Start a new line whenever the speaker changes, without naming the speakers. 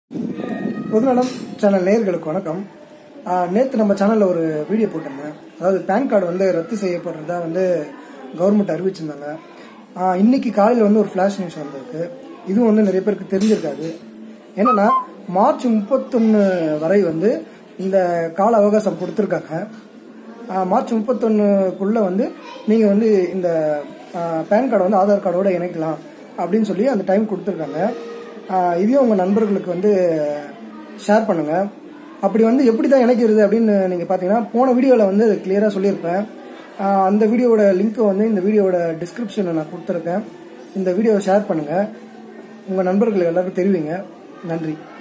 பொதுநலம் சேனல் நேயர்களுக்கு வணக்கம் நேற்று நம்ம சேனலில் ஒரு வீடியோ போட்டிருந்தேன் அதாவது பேன் கார்டு வந்து ரத்து செய்யப்படுறதா வந்து கவர்மெண்ட் அறிவிச்சிருந்தாங்க ஆஹ் இன்னைக்கு காலையில் வந்து ஒரு ஃப்ளாஷ் நியூஸ் வந்திருக்கு இதுவும் வந்து நிறைய பேருக்கு தெரிஞ்சிருக்காது என்னன்னா மார்ச் முப்பத்தொன்று வரை வந்து இந்த கால அவகாசம் கொடுத்துருக்காங்க ஆஹ் மார்ச் முப்பத்தொன்னுக்குள்ள வந்து நீங்க வந்து இந்த ஆஹ் பேன் கார்டை வந்து ஆதார் கார்டோட இணைக்கலாம் அப்படின்னு சொல்லி அந்த டைம் கொடுத்துருக்காங்க ஆஹ் இதையும் உங்க நண்பர்களுக்கு வந்து ஷேர் பண்ணுங்க அப்படி வந்து எப்படி தான் இணைக்கிறது அப்படின்னு நீங்க பாத்தீங்கன்னா போன வீடியோவில் வந்து கிளியரா சொல்லியிருப்பேன் ஆஹ் அந்த வீடியோவோட லிங்க்கை வந்து இந்த வீடியோவோட டிஸ்கிரிப்ஷனில் நான் கொடுத்துருக்கேன் இந்த வீடியோவை ஷேர் பண்ணுங்க உங்க நண்பர்கள் எல்லாருக்கும் தெரிவிங்க நன்றி